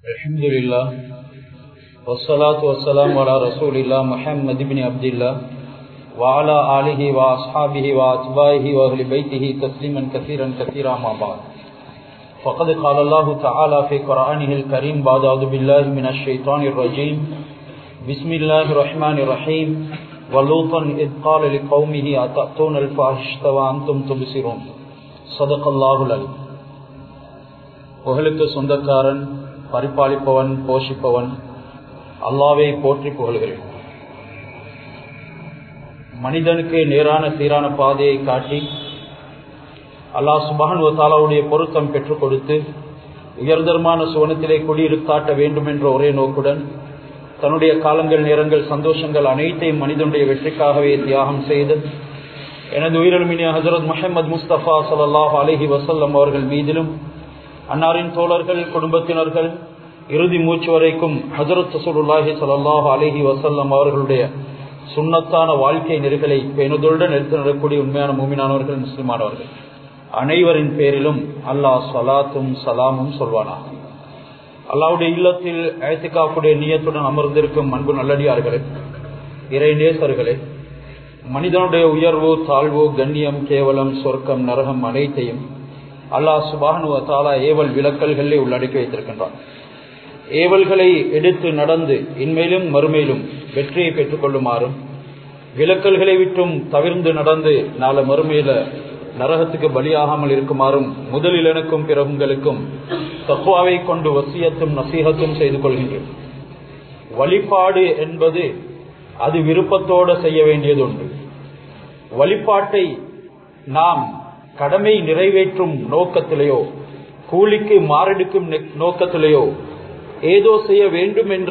الحمد لله والصلاة والسلام على رسول الله محمد بن عبد الله وعلى آله وأصحابه وأتباعه وأهل بيته تسليما كثيرا كثيرا ما بعد فقد قال الله تعالى في قرآنه الكريم بعد أعوذ بالله من الشيطان الرجيم بسم الله الرحمن الرحيم ولوطا إذ قال لقومه أتأتون الفاحشة وأنتم تبصرون صدق الله العليم புகழுக்கு சொந்தக்காரன் பரிபாலிப்பவன் போஷிப்பவன் அல்லாவை போற்றி புகழ்கிறேன் மனிதனுக்கு நேரான சீரான பாதையை காட்டி அல்லாஹ் சுபான் தாலாவுடைய பொருத்தம் பெற்றுக் கொடுத்து உயர்தரமான சுவனத்திலே குடியிருக்காட்ட வேண்டும் என்ற ஒரே நோக்குடன் தன்னுடைய காலங்கள் நேரங்கள் சந்தோஷங்கள் அனைத்தையும் மனிதனுடைய வெற்றிக்காகவே தியாகம் செய்து எனது உயிரிழமினிய ஹசரத் முஹம்மது முஸ்தபா சல்லாஹ் அலஹி வசல்லம் அவர்கள் மீதிலும் அன்னாரின் தோழர்கள் குடும்பத்தினர்கள் இறுதி மூச்சு வரைக்கும் ஹசரத் சசூலுல்லாஹி சல்லாஹ் அலஹி வசல்லம் அவர்களுடைய சுண்ணத்தான வாழ்க்கை நெறிகளை பேணுதலுடன் எடுத்து நடக்கூடிய உண்மையான மூமினானவர்கள் முஸ்லிமானவர்கள் அனைவரின் பேரிலும் அல்லாஹ் சலாத்தும் சலாமும் சொல்வானா அல்லாவுடைய இல்லத்தில் ஏத்திகாப்புடைய நீயத்துடன் அமர்ந்திருக்கும் அன்பு நல்லடியார்களே இறை நேசர்களே மனிதனுடைய உயர்வு தாழ்வு கண்ணியம் கேவலம் சொர்க்கம் நரகம் அனைத்தையும் அல்லாஹ் சுபானு தாலா ஏவல் விளக்கல்களே உள்ளடக்கி வைத்திருக்கின்றான் ஏவல்களை எடுத்து நடந்து இன்மையிலும் மறுமையிலும் வெற்றியை பெற்றுக் கொள்ளுமாறும் விளக்கல்களை விட்டும் தவிர்ந்து நடந்து நாளை மறுமையில நரகத்துக்கு பலியாகாமல் இருக்குமாறும் முதலில் எனக்கும் பிற உங்களுக்கும் தக்குவாவை கொண்டு வசியத்தும் நசீகத்தும் செய்து கொள்கின்றேன் வழிபாடு என்பது அது விருப்பத்தோடு செய்ய வேண்டியது உண்டு வழிபாட்டை நாம் கடமை நிறைவேற்றும் நோக்கத்திலேயோ கூலிக்கு மாரடிக்கும் நோக்கத்திலேயோ ஏதோ செய்ய வேண்டும் என்ற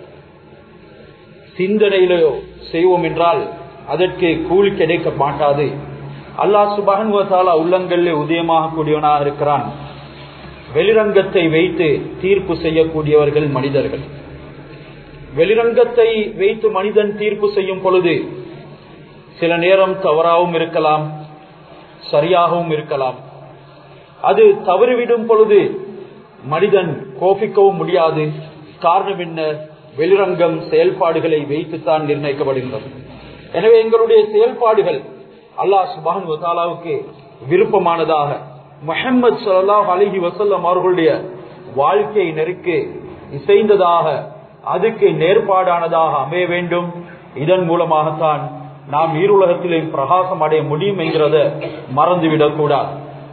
சிந்தனையிலேயோ செய்வோம் என்றால் அதற்கு கூலி கிடைக்க மாட்டாது அல்லாஹ் சுபகன்வத்தாலா உள்ளங்களில் உதயமாக கூடியவனாக இருக்கிறான் வெளிரங்கத்தை வைத்து தீர்ப்பு செய்யக்கூடியவர்கள் மனிதர்கள் வெளிரங்கத்தை வைத்து மனிதன் தீர்ப்பு செய்யும் பொழுது சில நேரம் தவறாகவும் இருக்கலாம் சரியாகவும் இருக்கலாம் அது தவறிவிடும் பொழுது மனிதன் கோபிக்கவும் முடியாது காரணம் என்ன வெளிரங்கம் செயல்பாடுகளை வைத்துத்தான் நிர்ணயிக்கப்படுகின்றது எனவே எங்களுடைய செயல்பாடுகள் அல்லாஹ் சுபான் வசாலாவுக்கு விருப்பமானதாக முகமது சல்லாஹ் அலிஹி வசல்லம் அவர்களுடைய வாழ்க்கை நெருக்கு இசைந்ததாக அதுக்கு நேர்பாடானதாக அமைய வேண்டும் இதன் மூலமாகத்தான் நாம் ஈருலகத்திலே பிரகாசம் அடைய முடியும் என்கிறத மறந்துவிடக் கூடாது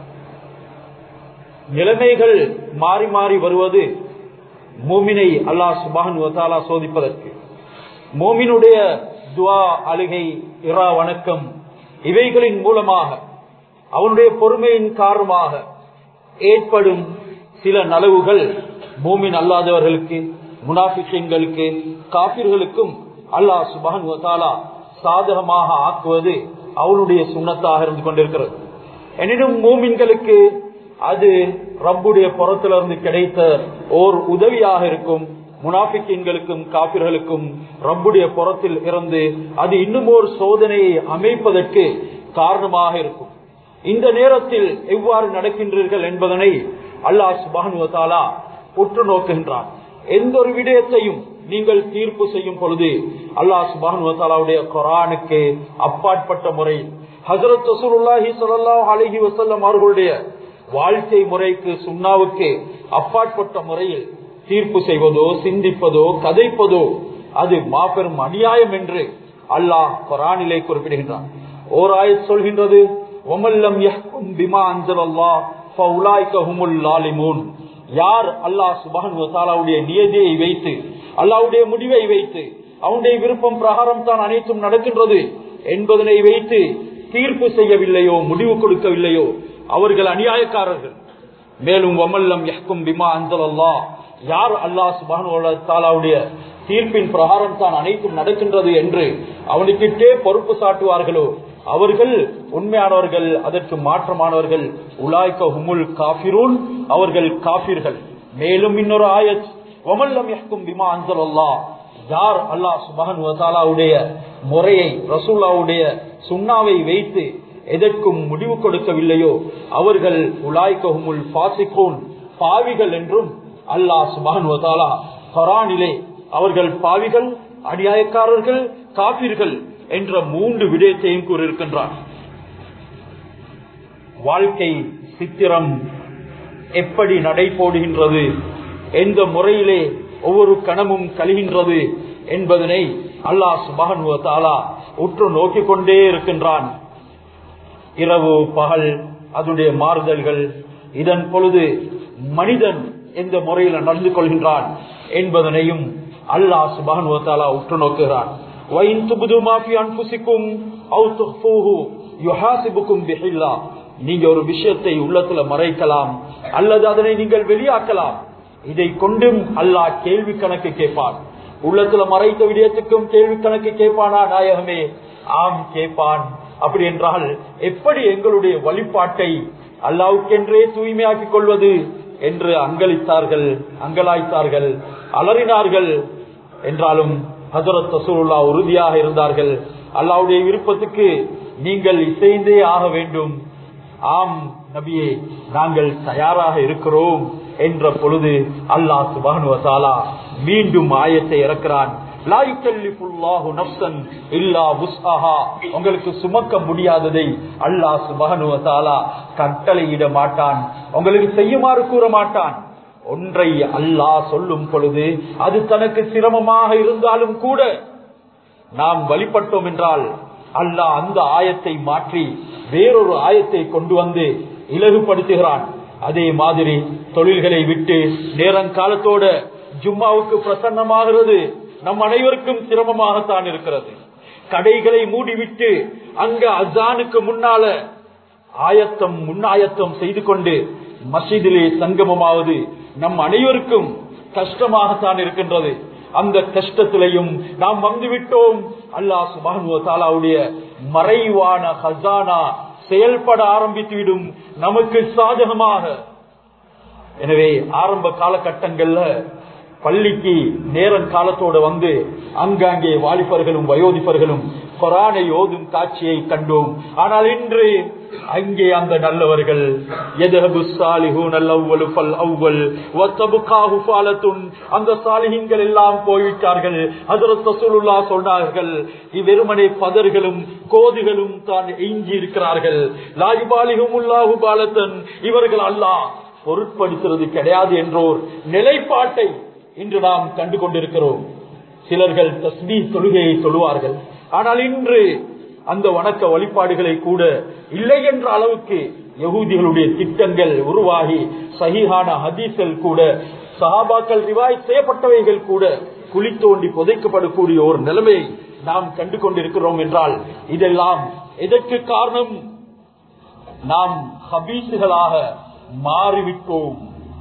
நிலைமைகள் மாறி மாறி வருவது மோமினை அல்லாஹ் சுபான் வசாலா சோதிப்பதற்கு மோமினுடைய துவா அழுகை இரா வணக்கம் இவைகளின் மூலமாக அவனுடைய பொறுமையின் காரணமாக ஏற்படும் சில நலவுகள் மூமின் அல்லாதவர்களுக்கு முனாபிஷங்களுக்கு காபிர்களுக்கும் அல்லாஹ் சுபான் வசாலா சாதகமாக ஆக்குவது அவனுடைய சுண்ணத்தாக இருந்து கொண்டிருக்கிறது எனினும் மூமின்களுக்கு அது ரப்புடைய புறத்திலிருந்து கிடைத்த ஓர் உதவியாக இருக்கும் முனாபிக்கின்களுக்கும் காப்பிர்களுக்கும் ரப்புடைய புறத்தில் இருந்து அது இன்னும் ஒரு சோதனையை அமைப்பதற்கு காரணமாக இருக்கும் இந்த நேரத்தில் எவ்வாறு நடக்கின்றீர்கள் என்பதனை அல்லாஹ் சுபானுவத்தாலா உற்று நோக்குகின்றான் எந்த ஒரு விடயத்தையும் நீங்கள் தீர்ப்பு செய்யும் பொழுது அல்லாஹ் சுபானுவத்தாலாவுடைய குரானுக்கு அப்பாற்பட்ட முறையில் ஹசரத் ரசூலுல்லாஹி ஸல்லல்லாஹு அலைஹி வஸல்லம் அவர்களுடைய வாழ்க்கை முறைக்கு சுண்ணாவுக்கு அப்பாற்பட்ட முறையில் தீர்ப்பு செய்வதோ சிந்திப்பதோ கதைப்பதோ அது மாபெரும் அநியாயம் என்று அல்லாஹ் குரானிலே குறிப்பிடுகின்றான் ஓர் ஆய சொல்கின்றது ஒமல்லம் பிமா அஞ்சலல்லா யார் அல்லாஹ் சுபான் வசாலாவுடைய நியதியை வைத்து அல்லாவுடைய முடிவை வைத்து அவனுடைய விருப்பம் பிரகாரம் தான் அனைத்தும் நடக்கின்றது என்பதனை வைத்து தீர்ப்பு செய்யவில்லையோ முடிவு கொடுக்கவில்லையோ அவர்கள் அநியாயக்காரர்கள் மேலும் வமல்லம் யஹ்கும் பிமா அஞ்சலல்லா யார் அல்லாஹ் சுபானுடைய தீர்ப்பின் பிரகாரம் தான் அனைத்தும் நடக்கின்றது என்று அவனுக்கிட்டே பொறுப்பு சாட்டுவார்களோ அவர்கள் உண்மையானவர்கள் அதற்கு மாற்றமானவர்கள் உலாய்க்க ஹுமுல் காபிரூன் அவர்கள் காபிர்கள் மேலும் இன்னொரு ஆயத் வமல்லம் யஹ்கும் பிமா அஞ்சலல்லா யார் அல்லாஹ் சுபஹனுடைய முறையை ரசூல்லாவுடைய சுண்ணாவை வைத்து எதற்கும் முடிவு கொடுக்கவில்லையோ அவர்கள் உலாய்கஹுமுல் பாசிகோன் பாவிகள் என்றும் அல்லாஹ் சுபானுவதாலா குரானிலே அவர்கள் பாவிகள் அநியாயக்காரர்கள் காப்பீர்கள் என்ற மூன்று விடயத்தையும் கூறியிருக்கின்றார் வாழ்க்கை சித்திரம் எப்படி நடைபோடுகின்றது எந்த முறையிலே ஒவ்வொரு கணமும் கழிகின்றது என்பதனை அல்லாஹ் சுபானுவ தாலா உற்று நோக்கிக் கொண்டே இருக்கின்றான் இரவு பகல் அதனுடைய மாறுதல்கள் இதன் பொழுது மனிதன் எந்த முறையில் நடந்து கொள்கின்றான் என்பதனையும் அல்லாஹ் சுபானுவ தாலா உற்று நோக்குகிறான் நீங்க ஒரு விஷயத்தை உள்ளத்துல மறைக்கலாம் அல்லது அதனை நீங்கள் வெளியாக்கலாம் இதை கொண்டும் அல்லாஹ் கேள்வி கணக்கு கேட்பான் உள்ளத்துல மறைத்த விடயத்துக்கும் கேள்வி கணக்கு கேட்பானா நாயகமே ஆம் கேட்பான் அப்படி என்றால் எப்படி எங்களுடைய வழிபாட்டை அல்லாவுக்கென்றே தூய்மையாக்கிக் கொள்வது என்று அங்களித்தார்கள் அங்கலாய்த்தார்கள் அலறினார்கள் என்றாலும் ஹசரத் ரசூலுல்லா உறுதியாக இருந்தார்கள் அல்லாவுடைய விருப்பத்துக்கு நீங்கள் இசைந்தே ஆக வேண்டும் ஆம் நபியே நாங்கள் தயாராக இருக்கிறோம் என்ற பொழுது அல்லாஹ் சுபானுவசாலா மீண்டும் ஆயத்தை இறக்கிறான் உங்களுக்கு சுமக்க முடியாததை அல்லாஹ் சுபகனுவத்தாலா கட்டளையிட மாட்டான் உங்களுக்கு செய்யுமாறு கூற மாட்டான் ஒன்றை அல்லாஹ் சொல்லும் பொழுது அது தனக்கு சிரமமாக இருந்தாலும் கூட நாம் வழிபட்டோம் என்றால் அல்லாஹ் அந்த ஆயத்தை மாற்றி வேறொரு ஆயத்தை கொண்டு வந்து இலகுபடுத்துகிறான் அதே மாதிரி தொழில்களை விட்டு நேரங்காலத்தோட ஜும்மாவுக்கு பிரசன்னமாகிறது நம் அனைவருக்கும் சிரமமாகத்தான் இருக்கிறது கடைகளை மூடிவிட்டு அங்க அசானுக்கு முன்னால ஆயத்தம் முன்னாயத்தம் செய்து கொண்டு மசீதிலே சங்கமமாவது நம் அனைவருக்கும் கஷ்டமாகத்தான் இருக்கின்றது அந்த கஷ்டத்திலையும் நாம் வந்துவிட்டோம் அல்லாஹ் சுபானுவ தாலாவுடைய மறைவான ஹசானா செயல்பட ஆரம்பித்துவிடும் நமக்கு சாதகமாக எனவே ஆரம்ப காலகட்டங்கள்ல பள்ளிக்கு நேரம் காலத்தோடு வந்து அங்காங்கே வாலிபர்களும் வயோதிபர்களும் கொரானை ஓதும் காட்சியை கண்டோம் ஆனால் இன்று அங்கே அந்த நல்லவர்கள் அந்த சாலிகங்கள் எல்லாம் போய்விட்டார்கள் சொன்னார்கள் இவ்வெருமனை பதர்களும் கோதுகளும் தான் எஞ்சி இருக்கிறார்கள் லாஜிபாலிகும் உல்லாஹு பாலத்தன் இவர்கள் அல்லாஹ் பொருட்படுத்துறது கிடையாது என்றோர் நிலைப்பாட்டை இன்று நாம் கண்டு கொண்டிருக்கிறோம் சிலர்கள் தஸ்மீ தொழுகையை சொல்லுவார்கள் ஆனால் இன்று அந்த வணக்க வழிபாடுகளை கூட இல்லை என்ற அளவுக்கு யகூதிகளுடைய திட்டங்கள் உருவாகி சகிஹான ஹதீசல் கூட சஹாபாக்கள் ரிவாய் செய்யப்பட்டவைகள் கூட குழி தோண்டி புதைக்கப்படக்கூடிய ஒரு நிலைமையை நாம் கண்டு கொண்டிருக்கிறோம் என்றால் இதெல்லாம் எதற்கு காரணம் நாம் ஹபீசுகளாக மாறிவிட்டோம்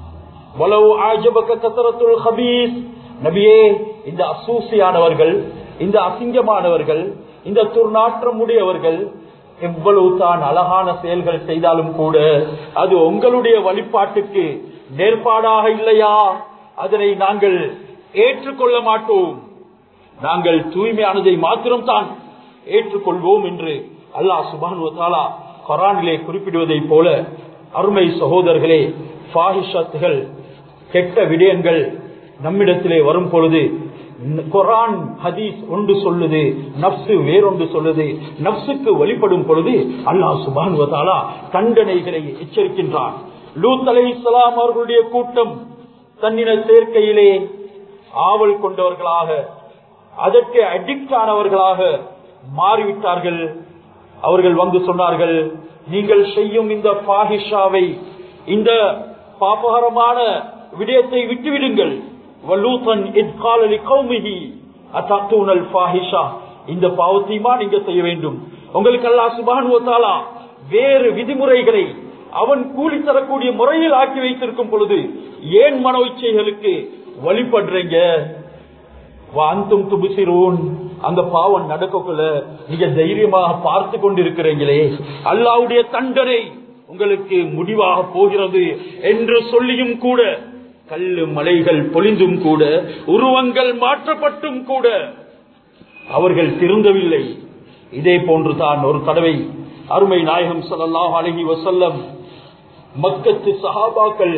நபியே இந்த அசூசியானவர்கள் இந்த அசிங்கமானவர்கள் இந்த துர்நாற்றம் உடையவர்கள் எவ்வளவு தான் அழகான செயல்கள் செய்தாலும் கூட அது உங்களுடைய வழிபாட்டுக்கு நேர்பாடாக இல்லையா அதனை நாங்கள் ஏற்றுக்கொள்ள மாட்டோம் நாங்கள் தூய்மையானதை மாத்திரம்தான் ஏற்றுக்கொள்வோம் என்று அல்லாஹ் சுபானுவத்தாலா கொரானிலே குறிப்பிடுவதை போல அருமை சகோதரர்களே பாகிஷத்துகள் கெட்ட விடயங்கள் நம்மிடத்திலே வரும் பொழுது குரான் ஹதீஸ் ஒன்று சொல்லுது நப்சு வேறொன்று சொல்லுது நப்சுக்கு வழிபடும் பொழுது அல்லாஹ் சுபான் வதாலா தண்டனைகளை எச்சரிக்கின்றான் லூத் அலை இஸ்லாம் அவர்களுடைய கூட்டம் தன்னின சேர்க்கையிலே ஆவல் கொண்டவர்களாக அதற்கு அடிக்ட் ஆனவர்களாக மாறிவிட்டார்கள் அவர்கள் வந்து சொன்னார்கள் நீங்கள் செய்யும் இந்த பாகிஷாவை இந்த பாபகரமான விடயத்தை விட்டுவிடுங்கள் வல்லூத்தன் இத்காலி கௌமிகி அத்தாத்தூனல் பாஹிஷா இந்த பாவத்தையுமா நீங்க செய்ய வேண்டும் உங்களுக்கு அல்லா சுபானுவத்தாலா வேறு விதிமுறைகளை அவன் கூலி தரக்கூடிய முறையில் ஆக்கி வைத்திருக்கும் பொழுது ஏன் மன இச்சைகளுக்கு வழிபடுறீங்க வாந்தும் துபுசிரோன் அந்த பாவம் நடக்கக்குள்ள நீங்க தைரியமாக பார்த்து கொண்டிருக்கிறீங்களே அல்லாவுடைய தண்டனை உங்களுக்கு முடிவாக போகிறது என்று சொல்லியும் கூட கல்லு மலைகள் பொழிந்தும் கூட உருவங்கள் மாற்றப்பட்டும் கூட அவர்கள் திருந்தவில்லை இதே போன்றுதான் ஒரு தடவை அருமை நாயகம் ஸல்லல்லாஹு அலைஹி வஸல்லம் மக்கத்து சஹாபாக்கள்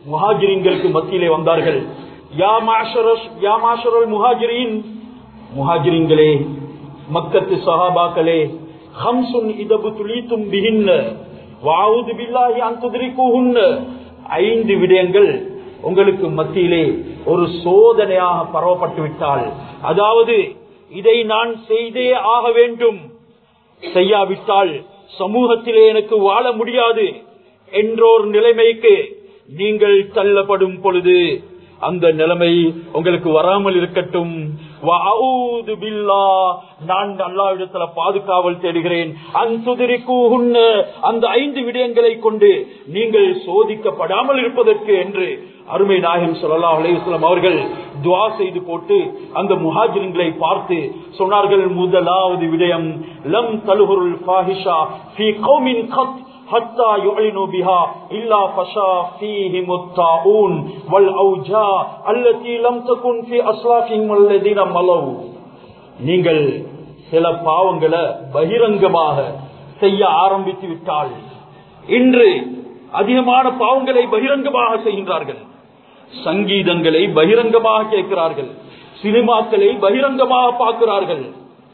முஹாஜிரின்களுக்கு மத்தியிலே வந்தார்கள் யா மாஷரஸ் யா மாஷரல் முஹாஜிரின் முஹாஜிரின்களே மக்கத்து சஹாபாக்களே ஹம்சுன் இதபு துளித்தும் பிகின்ன வாவுது பில்லாஹி அந்துதிரிக்குஹுன்ன ஐந்து விடயங்கள் உங்களுக்கு மத்தியிலே ஒரு சோதனையாக பரவப்பட்டு விட்டால் அதாவது இதை நான் செய்தே ஆக வேண்டும் செய்யாவிட்டால் சமூகத்திலே எனக்கு வாழ முடியாது என்றோர் நிலைமைக்கு நீங்கள் தள்ளப்படும் பொழுது அந்த நிலைமை உங்களுக்கு வராமல் இருக்கட்டும் வஅஊது பில்லாஹ். நான் அல்லாவிடத்துல பாதுகாவல் தேடுகிறேன் அன்சுதிரிக்கூஹுன்ன. அந்த ஐந்து விடயங்களை கொண்டு நீங்கள் சோதிக்கப்படாமல் இருப்பதற்கு என்று அருமை நாயகம் ஸல்லல்லாஹு அலைஹி வஸல்லம் அவர்கள் துஆ செய்து போட்டு அந்த முஹாஜிர்களை பார்த்து சொன்னார்கள் முதலாவது விடயம் லம் தலுஹுல் ஃபாஹிஷா ஃபீ கௌமின் கத் حتى يعلنوا بها إلا فشا فيهم الطاعون والأوجاع التي لم تكن في أسلافهم الذين ملوا நீங்கள் சில பாவங்களை பகிரங்கமாக செய்ய ஆரம்பித்து விட்டால் இன்று அதிகமான பாவங்களை பகிரங்கமாக செய்கின்றார்கள் சங்கீதங்களை பகிரங்கமாக கேட்கிறார்கள் சினிமாக்களை பகிரங்கமாக பார்க்கிறார்கள்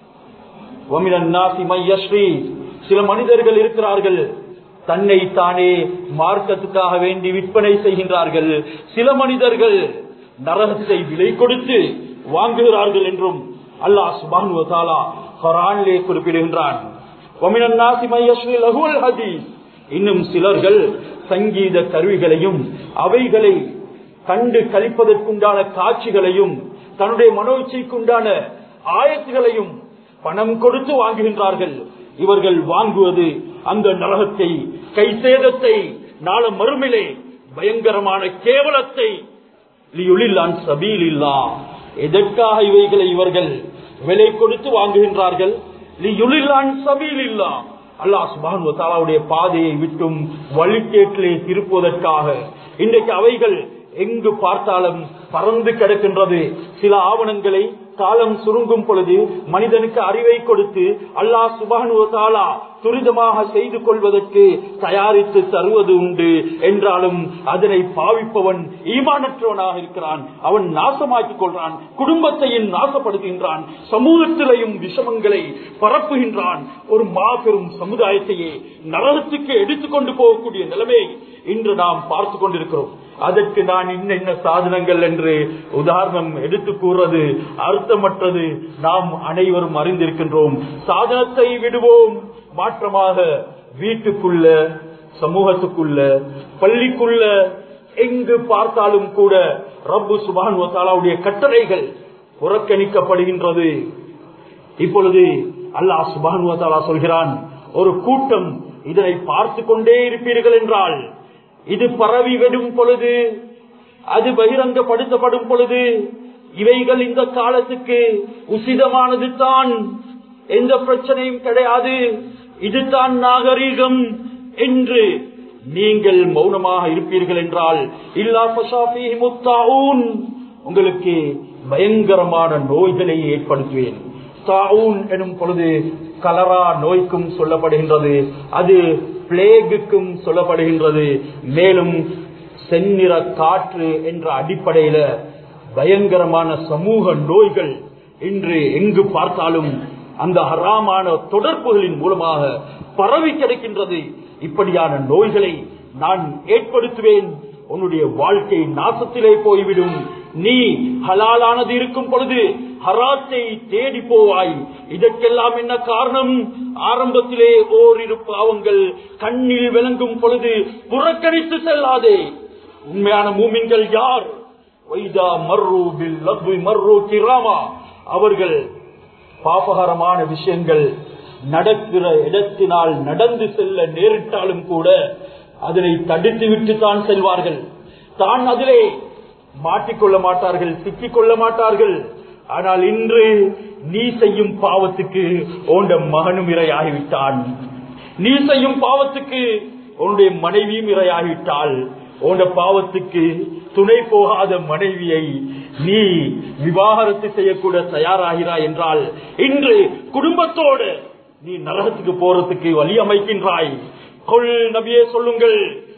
வமினன் நாசி மையஸ்ரீ சில மனிதர்கள் இருக்கிறார்கள் தன்னை தானே மார்க்கத்துக்காக வேண்டி விற்பனை செய்கின்றார்கள் சில மனிதர்கள் நரகத்தை விலை கொடுத்து வாங்குகிறார்கள் என்றும் அல்லாஹ் சுபான் வதாலா குரானிலே குறிப்பிடுகின்றான் வமினன் நாசி மையஸ்ரீ லகுவல் ஹதீஸ் இன்னும் சிலர்கள் சங்கீத கருவிகளையும் அவைகளை கண்டு கழிப்பதற்குண்டான காட்சிகளையும் தன்னுடைய மனோச்சைக்குண்டான ஆயத்துகளையும் பணம் கொடுத்து வாங்குகின்றார்கள் இவர்கள் வாங்குவது அந்த நரகத்தை கை சேதத்தை நாள மறுமையிலே பயங்கரமான கேவலத்தை லியுலில்லான் சபீலில்லா எதற்காக இவைகளை இவர்கள் விலை கொடுத்து வாங்குகின்றார்கள் லியுலில்லான் சபீலில்லா அல்லாஹ் சுபான் தாலாவுடைய பாதையை விட்டும் வழிகேட்டிலே திருப்புவதற்காக இன்றைக்கு அவைகள் எங்கு பார்த்தாலும் பறந்து கிடக்கின்றது சில ஆவணங்களை காலம் சுருங்கும் பொழுது மனிதனுக்கு அறிவை கொடுத்து அல்லாஹ் சுபான் தாலா துரிதமாக செய்து கொள்வதற்கு தயாரித்து தருவது உண்டு என்றாலும் அதனை பாவிப்பவன் ஈமானற்றவனாக இருக்கிறான் அவன் நாசமாக்கிக் கொள்றான் குடும்பத்தையும் நாசப்படுத்துகின்றான் சமூகத்திலையும் விஷமங்களை பரப்புகின்றான் ஒரு மாபெரும் சமுதாயத்தையே நரகத்துக்கு எடுத்துக்கொண்டு போகக்கூடிய நிலைமை இன்று நாம் பார்த்து கொண்டிருக்கிறோம் அதற்கு நான் இன்ன இன்ன சாதனங்கள் என்று உதாரணம் எடுத்து கூறுறது அர்த்தமற்றது நாம் அனைவரும் அறிந்திருக்கின்றோம் சாதனத்தை விடுவோம் மாற்றமாக வீட்டுக்குள்ள சமூகத்துக்குள்ள பள்ளிக்குள்ள எங்கு பார்த்தாலும் கூட ரப்பு சுபான் தாலாவுடைய கட்டளைகள் புறக்கணிக்கப்படுகின்றது இப்பொழுது அல்லாஹ் சுபான் தாலா சொல்கிறான் ஒரு கூட்டம் இதனை பார்த்து கொண்டே இருப்பீர்கள் என்றால் இது பரவி விடும் பொழுது அது பகிரங்கப்படுத்தப்படும் பொழுது இவைகள் இந்த காலத்துக்கு உசிதமானது தான் எந்த பிரச்சனையும் கிடையாது இதுதான் நாகரீகம் என்று நீங்கள் மௌனமாக இருப்பீர்கள் என்றால் இல்லா முத்தாவுன் உங்களுக்கு பயங்கரமான நோய்களை ஏற்படுத்துவேன் தாவுன் எனும் பொழுது கலரா நோய்க்கும் சொல்லப்படுகின்றது அது பிளேகுக்கும் சொல்லப்படுகின்றது மேலும் செந்நிற காற்று என்ற அடிப்படையில பயங்கரமான சமூக நோய்கள் இன்று எங்கு பார்த்தாலும் அந்த ஹராமான தொடர்புகளின் மூலமாக பரவி கிடைக்கின்றது இப்படியான நோய்களை நான் ஏற்படுத்துவேன் உன்னுடைய வாழ்க்கை நாசத்திலே போய்விடும் நீ ஹலாலானது இருக்கும் பொழுது ஹராத்தை தேடி போவாய் இதற்கெல்லாம் என்ன காரணம் ஆரம்பத்திலே ஓரிரு பாவங்கள் கண்ணில் விளங்கும் பொழுது புறக்கணித்து செல்லாதே உண்மையான மூமின்கள் யார் வைதா மர்ரு பில் லத்வி மர்ரு கிராமா அவர்கள் பாபகரமான விஷயங்கள் நடக்கிற இடத்தினால் நடந்து செல்ல நேரிட்டாலும் கூட அதனை தடுத்து விட்டு தான் செல்வார்கள் தான் அதிலே மாட்டிக்கொள்ள மாட்டார்கள் சிக்கிக் கொள்ள மாட்டார்கள் ஆனால் இன்று நீ செய்யும் பாவத்துக்கு உண்ட மகனும் இரையாகிவிட்டான் நீ செய்யும் பாவத்துக்கு உன்னுடைய மனைவியும் இரையாகிவிட்டாள் உண்ட பாவத்துக்கு துணை போகாத மனைவியை நீ விவாகரத்து செய்யக்கூட தயாராகிறாய் என்றால் இன்று குடும்பத்தோடு நீ நரகத்துக்கு போறதுக்கு வழி அமைக்கின்றாய் கொள் நபியே சொல்லுங்கள்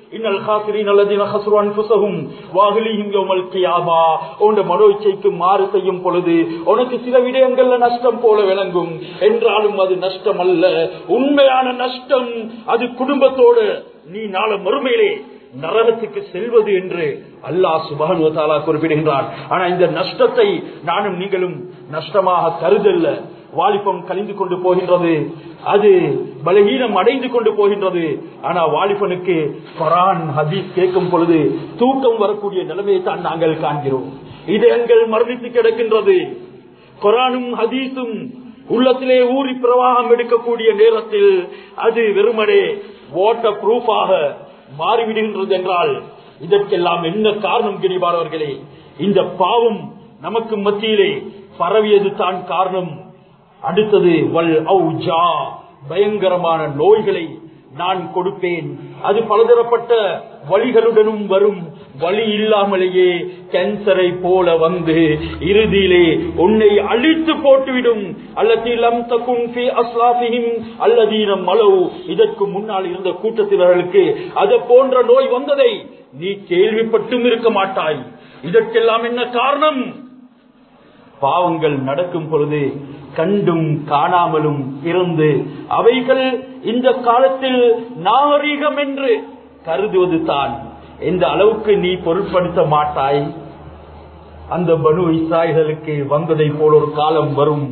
இன்னல் காசிரின் அல்லதீன ஹஸ்ரு அன்ஃபுஸஹும் வாஹ்லிஹிம் யௌமல் கியாமா உன்னுடைய மனோ இச்சைக்கு மாறு செய்யும் பொழுது உனக்கு சில விடயங்கள்ல நஷ்டம் போல விளங்கும் என்றாலும் அது நஷ்டம் அல்ல உண்மையான நஷ்டம் அது குடும்பத்தோடு நீ நாள மறுமையிலே நரகத்துக்கு செல்வது என்று அல்லாஹ் சுபானு தாலா குறிப்பிடுகின்றார் ஆனா இந்த நஷ்டத்தை நானும் நீங்களும் நஷ்டமாக கருதல்ல வாலிபம் கழிந்து கொண்டு போகின்றது அது பலகீனம் அடைந்து கொண்டு போகின்றது ஆனா வாலிபனுக்கு குரான் ஹதீஸ் கேட்கும் பொழுது தூக்கம் வரக்கூடிய நிலைமையை தான் நாங்கள் காண்கிறோம் இதயங்கள் மரணித்து கிடக்கின்றது குரானும் ஹதீஸும் உள்ளத்திலே ஊறி பிரவாகம் எடுக்கக்கூடிய நேரத்தில் அது வெறுமனே வாட்டர் ப்ரூஃபாக மாறிவிடுகின்றது என்றால் இதற்கெல்லாம் என்ன காரணம் கிரிபாரவர்களே இந்த பாவம் நமக்கு மத்தியிலே பரவியது தான் காரணம் அடுத்தது வல் ஔஜா பயங்கரமான நோய்களை நான் கொடுப்பேன் அது பலதரப்பட்ட வழிகளுடனும் வரும் வழி இல்லாமலேயே கேன்சரை போல வந்து இறுதியிலே உன்னை அழித்து போட்டுவிடும் அல்லதிலம் தக்கும் ஃபி அஸ்லாஃபிஹிம் அல்லதீன மலவு இதற்கு முன்னால் இருந்த கூட்டத்தினர்களுக்கு அது போன்ற நோய் வந்ததை நீ கேள்விப்பட்டும் இருக்க மாட்டாய் இதற்கெல்லாம் என்ன காரணம் பாவங்கள் நடக்கும் பொழுது கண்டும் காணாமலும் இருந்து அவைகள் இந்த காலத்தில் நாகரீகம் என்று கருதுவது தான் எந்த அளவுக்கு நீ பொருட்படுத்த மாட்டாய் அந்த பனு இஸ்ராயல்களுக்கு வந்ததை போல ஒரு காலம் வரும்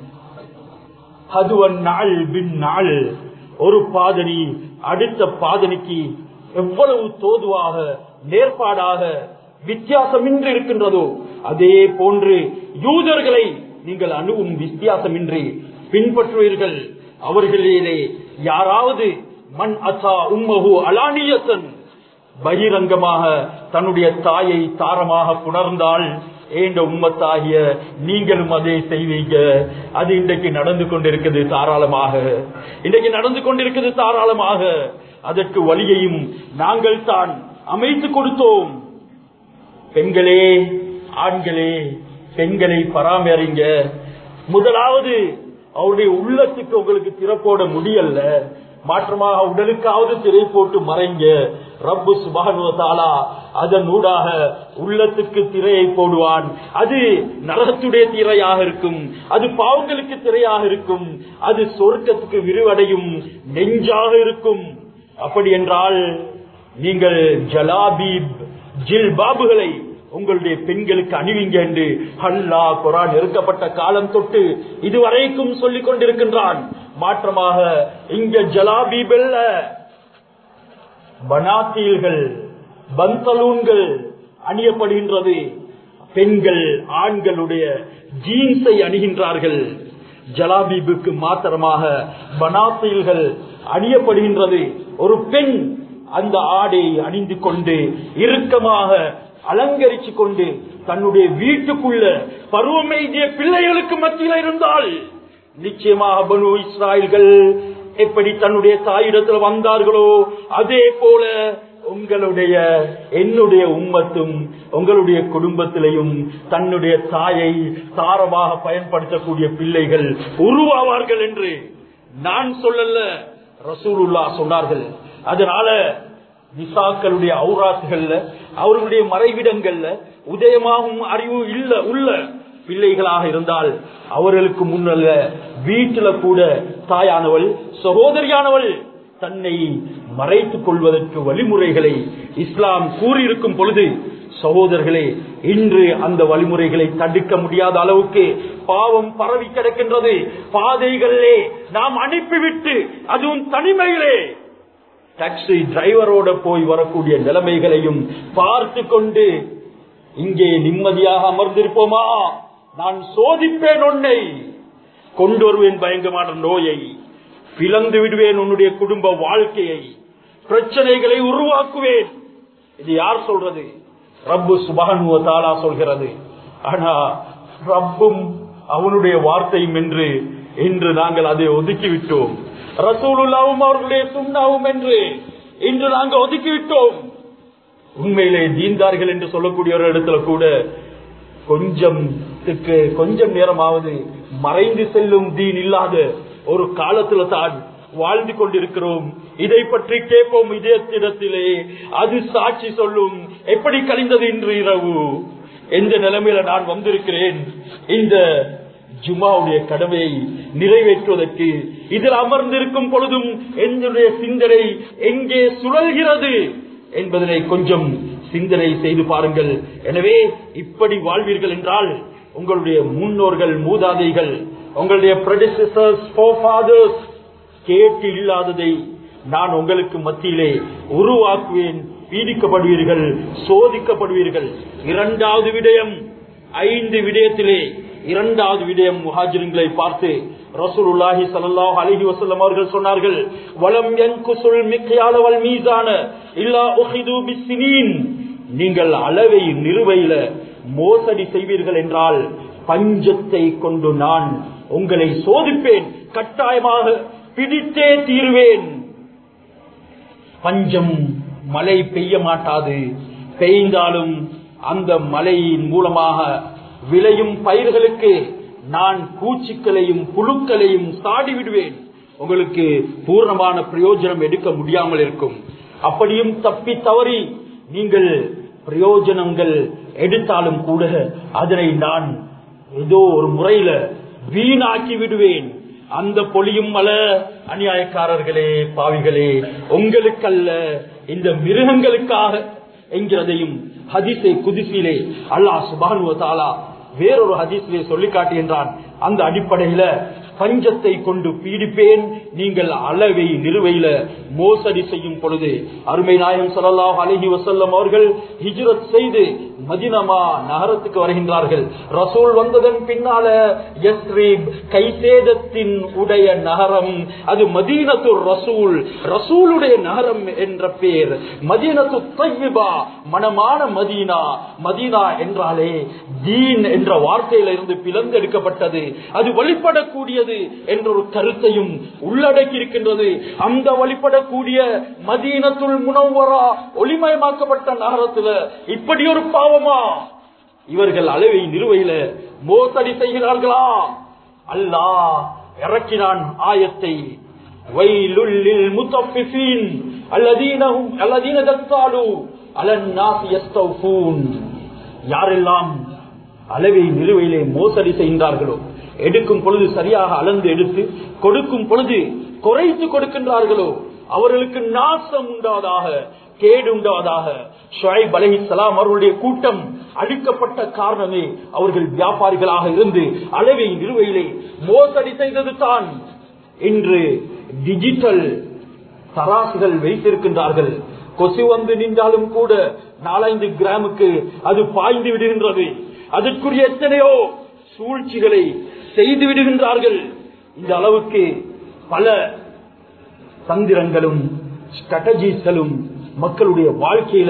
அதுவன் நாள் பின் நாள் ஒரு பாதனி அடுத்த பாதனிக்கு எவ்வளவு தோதுவாக நேர்பாடாக வித்தியாசமின்றி இருக்கின்றதோ அதே போன்று யூதர்களை நீங்கள் அணுவும் வித்தியாசமின்றி பின்பற்றுவீர்கள் அவர்களிலே யாராவது மண் அசா உம்மகு அலானியத்தன் பகிரங்கமாக தன்னுடைய தாயை தாரமாக புணர்ந்தால் ஏண்ட உம்மத்தாகிய நீங்களும் அதே செய்வீங்க அது இன்றைக்கு நடந்து கொண்டிருக்கிறது தாராளமாக இன்றைக்கு நடந்து கொண்டிருக்கிறது தாராளமாக அதற்கு வழியையும் நாங்கள் தான் அமைத்து கொடுத்தோம் பெண்களே ஆண்களே பெண்களை பராமரிங்க முதலாவது அவருடைய உள்ளத்துக்கு உங்களுக்கு திறப்போட முடியல மாற்றமாக உடலுக்காவது திரை போட்டு மறைங்க ரப்பு சுபானுவத்தாலா அதன் ஊடாக உள்ளத்துக்கு திரையை போடுவான் அது நரகத்துடைய திரையாக இருக்கும் அது பாவங்களுக்கு திரையாக இருக்கும் அது சொர்க்கத்துக்கு விரிவடையும் நெஞ்சாக இருக்கும் அப்படி என்றால் நீங்கள் ஜலாபீப் ஜில் பாபுகளை உங்களுடைய பெண்களுக்கு அணிவிங்க என்று அல்லா குரான் நெருக்கப்பட்ட காலம் தொட்டு இதுவரைக்கும் சொல்லிக் கொண்டிருக்கின்றான் மாற்றமாக இங்க ஜலாபீபல்ல பனாத்தீல்கள் பந்தலூன்கள் அணியப்படுகின்றது பெண்கள் ஆண்களுடைய ஜீன்ஸை அணிகின்றார்கள் ஜலாபீபுக்கு மாத்திரமாக பனாத்தீல்கள் அணியப்படுகின்றது ஒரு பெண் அந்த ஆடை அணிந்து கொண்டு இறுக்கமாக அலங்கரிச்சு கொண்டு தன்னுடைய வீட்டுக்குள்ள பருவமெய்திய பிள்ளைகளுக்கு மத்தியில் இருந்தால் நிச்சயமாக பனு இஸ்ராயல்கள் எப்படி தன்னுடைய தாயிடத்தில் வந்தார்களோ அதே போல உங்களுடைய என்னுடைய உம்மத்தும் உங்களுடைய குடும்பத்திலையும் தன்னுடைய தாயை சாரமாக பயன்படுத்தக்கூடிய பிள்ளைகள் உருவாவார்கள் என்று நான் சொல்லல ரசூலுல்லா சொன்னார்கள் அதனால நிசாக்களுடைய அவுராத்துகள்ல அவர்களுடைய மறைவிடங்கள்ல உதயமாகும் அறிவு இல்ல உள்ள பிள்ளைகளாக இருந்தால் அவர்களுக்கு முன்னல்ல வீட்டுல கூட தாயானவள் சகோதரியானவள் தன்னை மறைத்துக் கொள்வதற்கு வழிமுறைகளை இஸ்லாம் கூறியிருக்கும் பொழுது சகோதரர்களே இன்று அந்த வழிமுறைகளை தடுக்க முடியாத அளவுக்கு பாவம் பரவி கிடக்கின்றது பாதைகளிலே நாம் அனுப்பிவிட்டு அதுவும் தனிமையிலே டாக்ஸி டிரைவரோட போய் வரக்கூடிய நிலைமைகளையும் பார்த்து கொண்டு இங்கே நிம்மதியாக அமர்ந்திருப்போமா நான் சோதிப்பேன் உன்னை கொண்டு வருவேன் பயங்கரமான நோயை பிளந்து விடுவேன் உன்னுடைய குடும்ப வாழ்க்கையை பிரச்சனைகளை உருவாக்குவேன் இது யார் சொல்றது ரப்பு சுபானுவ தாலா சொல்கிறது ஆனா ரப்பும் அவனுடைய வார்த்தையும் என்று இன்று நாங்கள் அதை ஒதுக்கிவிட்டோம் ரசூலுல்லாவும் அவர்களுடைய சுண்ணாவும் என்று இன்று நாங்கள் ஒதுக்கிவிட்டோம் உண்மையிலே தீந்தார்கள் என்று சொல்லக்கூடிய ஒரு இடத்துல கூட கொஞ்சம் கொஞ்சம் நேரமாவது மறைந்து செல்லும் தீன் இல்லாத ஒரு காலத்துல தான் வாழ்ந்து கொண்டிருக்கிறோம் இதை பற்றி கேட்போம் இதயத்திடத்திலே அது சாட்சி சொல்லும் எப்படி கழிந்தது இன்று இரவு எந்த நிலைமையில நான் வந்திருக்கிறேன் இந்த ஜுமாவுடைய கடமையை நிறைவேற்றுவதற்கு இதில் அமர்ந்திருக்கும் பொழுதும் என்னுடைய சிந்தனை எங்கே சுழல்கிறது என்பதனை கொஞ்சம் சிந்தனை செய்து பாருங்கள் எனவே இப்படி வாழ்வீர்கள் என்றால் உங்களுடைய முன்னோர்கள் மூதாதைகள் உங்களுடைய predecessors, forefathers கேட்டு இல்லாததை நான் உங்களுக்கு மத்தியிலே உருவாக்குவேன் பீடிக்கப்படுவீர்கள் சோதிக்கப்படுவீர்கள் இரண்டாவது விடயம் ஐந்து விடயத்திலே இரண்டாவது விடயம் முஹாஜிர்களை பார்த்து ரசூலுல்லாஹி ஸல்லல்லாஹு அலைஹி வஸல்லம் அவர்கள் சொன்னார்கள் வலம் யன்குசுல் மிக்யால வல் மீசான இல்லா உஹிது பிஸ்ஸினீன் நீங்கள் அளவை நிறுவையில மோசடி செய்வீர்கள் என்றால் பஞ்சத்தை கொண்டு நான் உங்களை சோதிப்பேன் கட்டாயமாக பிடித்தே தீருவேன் பஞ்சம் மழை பெய்ய மாட்டாது பெய்ந்தாலும் அந்த மழையின் மூலமாக விளையும் பயிர்களுக்கு நான் பூச்சிக்களையும் புழுக்களையும் சாடி விடுவேன் உங்களுக்கு பூர்ணமான பிரயோஜனம் எடுக்க முடியாமல் இருக்கும் அப்படியும் தப்பி தவறி நீங்கள் பிரயோஜனங்கள் எடுத்தாலும் கூட அதனை நான் ஏதோ ஒரு முறையில வீணாக்கி விடுவேன் அந்த பொழியும் மல அநியாயக்காரர்களே பாவிகளே உங்களுக்கல்ல இந்த மிருகங்களுக்காக என்கிறதையும் ஹதீஸை குதிசிலே அல்லாஹ் சுபானுவ தாலா வேறொரு ஹதீஸிலே சொல்லி காட்டுகின்றான் அந்த அடிப்படையில பஞ்சத்தை கொண்டு பீடிப்பேன் நீங்கள் அளவை நிறுவையில மோசடி செய்யும் பொழுது அருமை நாயம் ஸல்லல்லாஹு அலைஹி வஸல்லம் அவர்கள் ஹிஜ்ரத் செய்து மதினமா நகரத்துக்கு வருகின்றார்கள் ரசூல் வந்ததன் பின்னால யஸ்ரீப் கைசேதத்தின் உடைய நகரம் அது மதீனத்து ரசூல் ரசூலுடைய நகரம் என்ற பேர் மதீனத்து தையிபா மனமான மதீனா மதீனா என்றாலே தீன் என்ற வார்த்தையில இருந்து பிளந்தெடுக்கப்பட்டது அது வழிபடக்கூடியது என்ற ஒரு கருத்தையும் உள்ளடக்கி இருக்கின்றது அந்த வழிபடக்கூடிய மதீனத்துள் முனவரா ஒளிமயமாக்கப்பட்ட நகரத்துல இப்படி ஒரு பாவமா இவர்கள் அளவை நிறுவையில மோசடி செய்கிறார்களா அல்லாஹ் இறக்கினான் ஆயத்தை வைலுள்ளில் முத்தஃபிஃபீன் அல்லதீனஹும் அல்லதீன தத்தாலு அலன் நாஸ் யஸ்தௌஃபூன் யாரெல்லாம் அளவை நிறுவையிலே மோசடி செய்கின்றார்களோ எடுக்கும் பொழுது சரியாக அளந்து எடுத்து கொடுக்கும் பொழுது குறைத்து கொடுக்கின்றார்களோ அவர்களுக்கு நாசம் உண்டாவதாக கேடு உண்டாவதாக ஷுவைப் அலைஹிஸ்ஸலாம் அவர்களுடைய கூட்டம் அழிக்கப்பட்ட காரணமே அவர்கள் வியாபாரிகளாக இருந்து அளவை நிறுவையிலே மோசடி செய்தது தான் இன்று டிஜிட்டல் தராசுகள் வைத்திருக்கின்றார்கள் கொசு வந்து நின்றாலும் கூட நாலஞ்சு கிராமுக்கு அது பாய்ந்து விடுகின்றது அதற்குரிய எத்தனையோ சூழ்ச்சிகளை செய்து விடுகின்றார்கள் இந்த அளவுக்கு பல தந்திரங்களும் ஸ்ட்ராட்டஜிஸ்களும் மக்களுடைய வாழ்க்கையில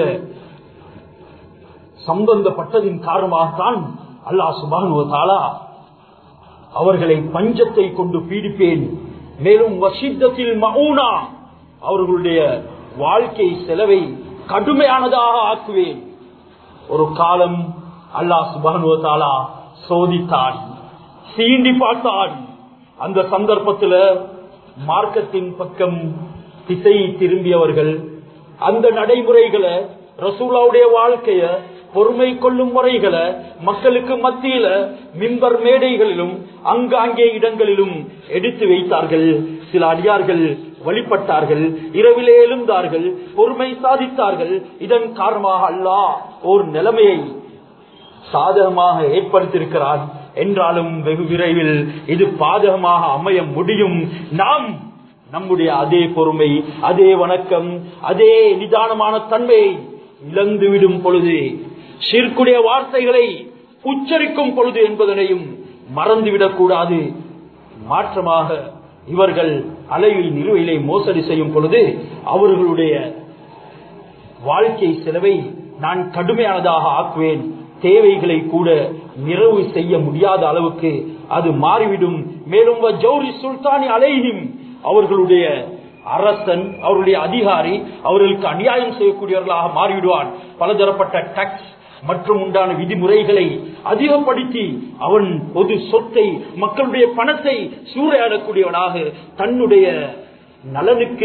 சம்பந்தப்பட்டதின் காரணமாகத்தான் அல்லாஹ் சுபானுவத்தாலா அவர்களை பஞ்சத்தை கொண்டு பீடிப்பேன் மேலும் வசித்தத்தில் மவுனா அவர்களுடைய வாழ்க்கை செலவை கடுமையானதாக ஆக்குவேன் ஒரு காலம் அல்லாஹ் சுபானுவத்தாலா சோதித்தான் சீண்டி பார்த்தான் அந்த சந்தர்ப்பத்தில் மார்க்கத்தின் பக்கம் திசை திரும்பியவர்கள் அந்த நடைமுறைகளை ரசூலாவுடைய வாழ்க்கைய பொறுமை கொள்ளும் முறைகளை மக்களுக்கு மத்தியில மிம்பர் மேடைகளிலும் அங்காங்கே இடங்களிலும் எடுத்து வைத்தார்கள் சில அடியார்கள் வழிபட்டார்கள் இரவிலே எழுந்தார்கள் பொறுமை சாதித்தார்கள் இதன் காரணமாக அல்லாஹ் ஒரு நிலைமையை சாதகமாக ஏற்படுத்தியிருக்கிறார் என்றாலும் வெகு விரைவில் இது பாதகமாக அமைய முடியும் நாம் நம்முடைய அதே பொறுமை அதே வணக்கம் அதே நிதானமான தன்மையை இழந்துவிடும் பொழுது ஷிர்குடைய வார்த்தைகளை உச்சரிக்கும் பொழுது என்பதனையும் மறந்துவிடக் கூடாது மாற்றமாக இவர்கள் அலைவில் நிலுவையிலே மோசடி செய்யும் பொழுது அவர்களுடைய வாழ்க்கை செலவை நான் கடுமையானதாக ஆக்குவேன் தேவைகளை கூட நிறைவு செய்ய முடியாத அளவுக்கு அது மாறிவிடும் மேலும் ஜௌரி சுல்தானி அலைஹிம் அவர்களுடைய அரசன் அவருடைய அதிகாரி அவர்களுக்கு அநியாயம் செய்யக்கூடியவர்களாக மாறிவிடுவான் பலதரப்பட்ட டாக்ஸ் மற்றும் உண்டான விதிமுறைகளை அதிகப்படுத்தி அவன் பொது சொத்தை மக்களுடைய பணத்தை சூறையாடக்கூடியவனாக தன்னுடைய நலனுக்கு